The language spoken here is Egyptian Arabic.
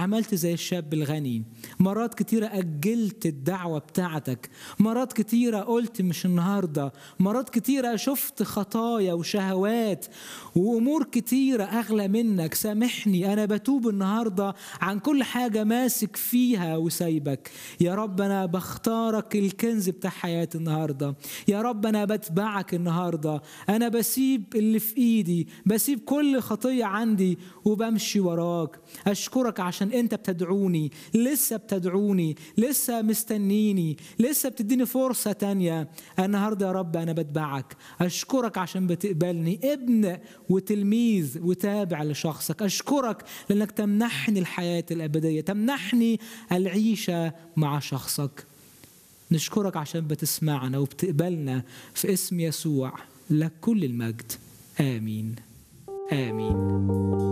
عملت زي الشاب الغني مرات كتيرة أجلت الدعوة بتاعتك مرات كتيرة قلت مش النهاردة مرات كتيرة شفت خطايا وشهوات وأمور كتيرة أغلى منك سامحني أنا بتوب النهاردة عن كل حاجة ماسك فيها وسايبك يا رب أنا بختارك الكنز بتاع حياتي النهاردة يا رب أنا بتبعك النهاردة أنا بسيب اللي في إيدي بسيب كل خطية عندي وبمشي وراك أشكرك عشان أنت بتدعوني لسه بتدعوني لسه مستنيني لسه بتديني فرصة تانية النهاردة يا رب أنا بتبعك أشكرك عشان بتقبلني ابن وتلميذ وتابع لشخصك أشكرك لأنك تمنحني الحياة الأبدية تمنحني العيشة مع شخصك نشكرك عشان بتسمعنا وبتقبلنا في اسم يسوع لك كل المجد آمين آمين